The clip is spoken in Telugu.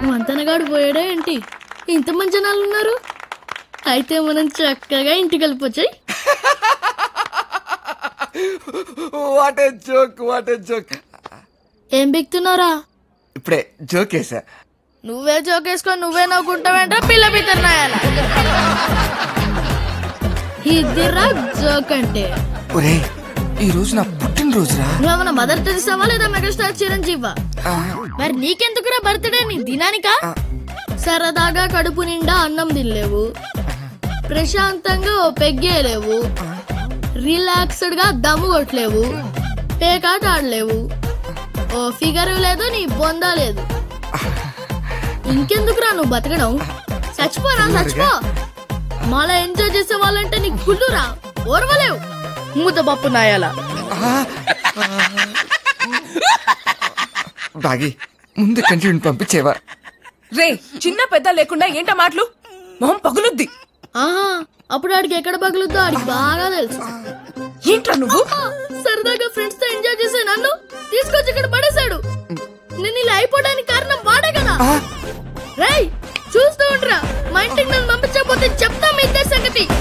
వంతనగాడు పోయాడా ఏంటి ఇంత మంచి జనాలు ఉన్నారు అయితే మనం చక్కగా ఇంటికి వెళ్ళిపోచ్చాయి what a joke what a joke ఏం బిక్తున్నారా ఇప్పుడే జోక్ వేసా నువ్వే జోకేసుకొని నువ్వే నవ్వుకుంటావేంట్రా పిల్ల పితన్నాయాల ఇద్దరా జోక్ అంటే ఒరే ఈ రోజు నా పుట్టినరోజురా నువ్వేమన్నా మదర్ టెరిసావా లేదా మెగాస్టార్ చిరంజీవా మరి నీకెందుకురా బర్త్డే నీ దినానికా సరదాగా కడుపు నిండా అన్నం తినలేవు ప్రశాంతంగా ఓ పెగ్గేయలేవు రిలాక్స్డ్ గా దమ్ము కొట్టలేవు పేకాట ఆడలేవు ఓ ఫిగర్ లేదు నీ బొందా లేదు ఇంకెందుకురా నువ్వు బతకడం చచ్చిపోరా చచ్చిపో మాలా ఎంజాయ్ చేసే వాళ్ళంటే నీకు కుళ్ళురా ఓర్వలేవు మూత పప్పు నాయాల బాగి ముందు కంటిన్యూ పంపించేవా రే చిన్న పెద్ద లేకుండా ఏంటా మాటలు మొహం పగులుద్ది ఆహా అప్పుడు ఆడికి ఎక్కడ పగులుద్దో ఆడికి బాగా తెలుసు ఏంట్రా నువ్వు ఆ, సరదాగా ఫ్రెండ్స్ తో ఎంజాయ్ చేసే నన్ను తీసుకొచ్చి ఇక్కడ పడేశాడు నేను ఇలా అయిపోవడానికి కారణం వాడే కదా రేయ్ చూస్తూ ఉండరా మా ఇంటికి నన్ను పంపించకపోతే చెప్తా మీ ఇద్దరి సంగతి